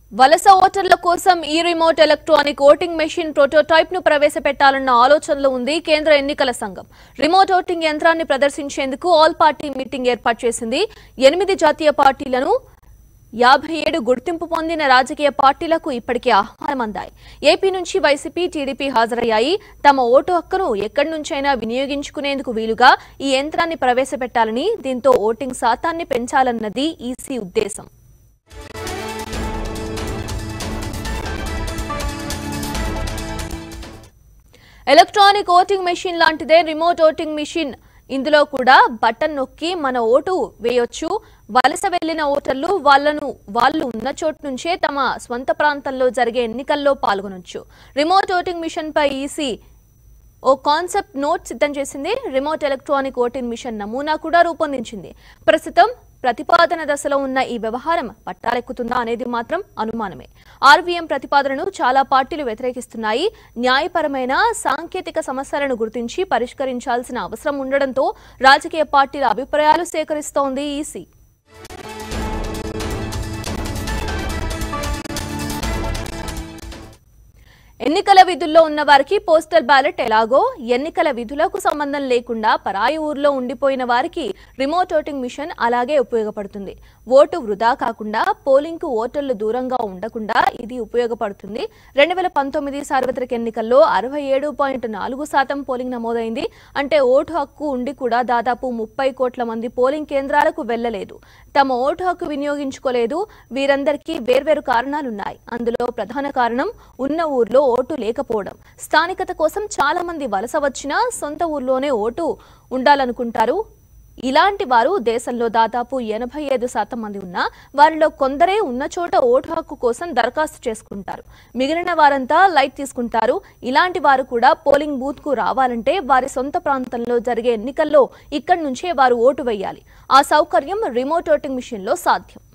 వలస ఓటర్ల కోసం ఈ remote electronic voting machine prototype ను ప్రవేశపెట్టాలన్న ఆలోచనలో ఉంది కేంద్ర ఎన్నికల సంఘం రిమోట్ ఓటింగ్ యంత్రాన్ని ప్రదర్శించేందుకు ఆల్ పార్టీ మీటింగ్ ఏర్పాటు చేసింది ఎనిమిది జాతీయ పార్టీలను యాభై ఏడు గుర్తింపు పొందిన రాజకీయ పార్టీలకు ఇప్పటికే ఆహ్వానం అందాయి ఏపీ నుంచి వైసీపీ టీడీపీ హాజరయ్యాయి తమ ఓటు హక్కును ఎక్కడి నుంచైనా వినియోగించుకునేందుకు వీలుగా ఈ యంత్రాన్ని ప్రవేశపెట్టాలని దీంతో ఓటింగ్ శాతాన్ని పెంచాలన్నది ఈసీ ఉద్దేశం ఎలక్ట్రానిక్ ఓటింగ్ మెషిన్ లాంటిదే రిమోట్ ఓటింగ్ మెషిన్ ఇందులో కూడా బటన్ నొక్కి మన ఓటు వేయొచ్చు వలస వెళ్లిన ఓటర్లు వాళ్ళను వాళ్ళు ఉన్న చోటు నుంచే తమ స్వంత ప్రాంతంలో జరిగే ఎన్నికల్లో పాల్గొనొచ్చు రిమోట్ ఓటింగ్ మిషన్ పై ఈసీ ఓ కాన్సెప్ట్ నోట్ సిద్ధం చేసింది రిమోట్ ఎలక్ట్రానిక్ ఓటింగ్ మిషన్ నమూనా కూడా రూపొందించింది ప్రస్తుతం ప్రతిపాదన దశలో ఉన్న ఈ వ్యవహారం పట్టాలెక్కుతుందా అనేది మాత్రం అనుమానమే ఆర్వీఎం ప్రతిపాదనను చాలా పార్టీలు వ్యతిరేకిస్తున్నాయి న్యాయపరమైన సాంకేతిక సమస్యలను గుర్తించి పరిష్కరించాల్సిన అవసరం ఉండడంతో రాజకీయ పార్టీల అభిప్రాయాలు సేకరిస్తోంది ఈసీ ఎన్నికల విధుల్లో ఉన్న వారికి పోస్టల్ బ్యాలెట్ ఎలాగో ఎన్నికల విధులకు సంబంధం లేకుండా పరాయి ఊర్లో ఉండిపోయిన వారికి రిమోట్ ఓటింగ్ మిషన్ అలాగే ఉపయోగపడుతుంది ఓటు వృధా కాకుండా పోలింగ్ కు ఓటర్లు దూరంగా ఉండకుండా ఇది ఉపయోగపడుతుంది రెండు వేల పంతొమ్మిది సార్వత్రిక ఎన్నికల్లో అరవై ఏడు పాయింట్ నాలుగు శాతం పోలింగ్ నమోదైంది అంటే ఓటు హక్కు ఉండి కూడా దాదాపు ముప్పై కోట్ల మంది పోలింగ్ కేంద్రాలకు వెళ్లలేదు తమ ఓటు హక్కు వినియోగించుకోలేదు వీరందరికీ వేర్వేరు కారణాలున్నాయి అందులో ప్రధాన కారణం ఉన్న ఊర్లో ఓటు లేకపోవడం స్థానికత కోసం చాలా మంది వలస వచ్చినా సొంత ఊర్లోనే ఓటు ఉండాలనుకుంటారు ఇలాంటి వారు దేశంలో దాదాపు ఎనభై ఐదు శాతం మంది ఉన్నా వారిలో కొందరే ఉన్న చోట ఓటు హక్కు కోసం దరఖాస్తు చేసుకుంటారు మిగిలిన వారంతా లైట్ తీసుకుంటారు ఇలాంటి వారు కూడా పోలింగ్ బూత్ కు రావాలంటే వారి సొంత ప్రాంతంలో జరిగే ఎన్నికల్లో ఇక్కడి నుంచే వారు ఓటు వేయాలి ఆ సౌకర్యం రిమోట్ ఓటింగ్ మిషన్ లో సాధ్యం